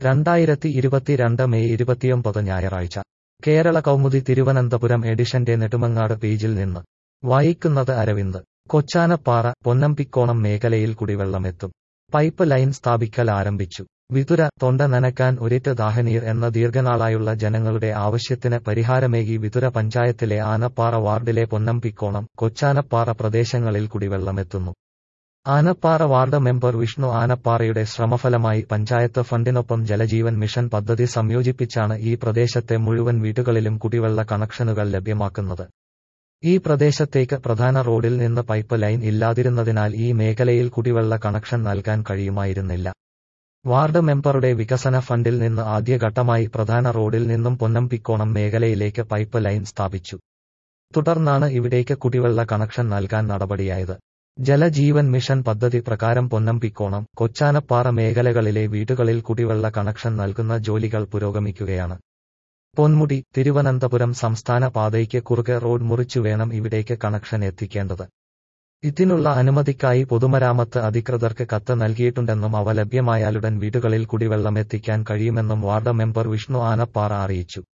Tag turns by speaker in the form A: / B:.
A: രണ്ടായിരത്തി ഇരുപത്തിരണ്ട് മെയ് ഇരുപത്തിയൊമ്പത് ഞായറാഴ്ച കേരള കൗമുദി തിരുവനന്തപുരം എഡിഷന്റെ നെടുമങ്ങാട് പേജിൽ നിന്ന് വായിക്കുന്നത് അരവിന്ദ് കൊച്ചാനപ്പാറ പൊന്നമ്പിക്കോണം മേഖലയിൽ കുടിവെള്ളമെത്തും പൈപ്പ് ലൈൻ സ്ഥാപിക്കൽ ആരംഭിച്ചു വിതുര തൊണ്ട നനക്കാൻ ഒരിറ്റ് ദാഹനീർ എന്ന ദീർഘനാളായുള്ള ജനങ്ങളുടെ ആവശ്യത്തിന് പരിഹാരമേകി വിതുര പഞ്ചായത്തിലെ ആനപ്പാറ വാർഡിലെ പൊന്നമ്പിക്കോണം കൊച്ചാനപ്പാറ പ്രദേശങ്ങളിൽ കുടിവെള്ളമെത്തുന്നു ആനപ്പാറ വാർഡ് മെമ്പർ വിഷ്ണു ആനപ്പാറയുടെ ശ്രമഫലമായി പഞ്ചായത്ത് ഫണ്ടിനൊപ്പം ജലജീവൻ മിഷൻ പദ്ധതി സംയോജിപ്പിച്ചാണ് ഈ പ്രദേശത്തെ മുഴുവൻ വീടുകളിലും കുടിവെള്ള കണക്ഷനുകൾ ലഭ്യമാക്കുന്നത് ഈ പ്രദേശത്തേക്ക് പ്രധാന റോഡിൽ നിന്ന് പൈപ്പ് ലൈൻ ഇല്ലാതിരുന്നതിനാൽ ഈ മേഖലയിൽ കുടിവെള്ള കണക്ഷൻ നൽകാൻ കഴിയുമായിരുന്നില്ല വാർഡ് മെമ്പറുടെ വികസന ഫണ്ടിൽ നിന്ന് ആദ്യഘട്ടമായി പ്രധാന റോഡിൽ നിന്നും പൊന്നമ്പിക്കോണം മേഖലയിലേക്ക് പൈപ്പ് ലൈൻ സ്ഥാപിച്ചു തുടർന്നാണ് ഇവിടേക്ക് കുടിവെള്ള കണക്ഷൻ നൽകാൻ നടപടിയായത് ജലജീവൻ മിഷൻ പദ്ധതി പ്രകാരം പൊന്നമ്പിക്കോണം കൊച്ചാനപ്പാറ മേഖലകളിലെ വീടുകളിൽ കുടിവെള്ള കണക്ഷൻ നൽകുന്ന ജോലികൾ പുരോഗമിക്കുകയാണ് പൊന്മുടി തിരുവനന്തപുരം സംസ്ഥാന പാതയ്ക്ക് കുറുകെ റോഡ് മുറിച്ചു വേണം ഇവിടേക്ക് കണക്ഷൻ എത്തിക്കേണ്ടത് ഇതിനുള്ള അനുമതിക്കായി പൊതുമരാമത്ത് അധികൃതർക്ക് കത്ത് നൽകിയിട്ടുണ്ടെന്നും അവ ലഭ്യമായാലുടൻ വീടുകളിൽ കുടിവെള്ളം എത്തിക്കാൻ കഴിയുമെന്നും വാർഡ് മെമ്പർ വിഷ്ണു ആനപ്പാറ അറിയിച്ചു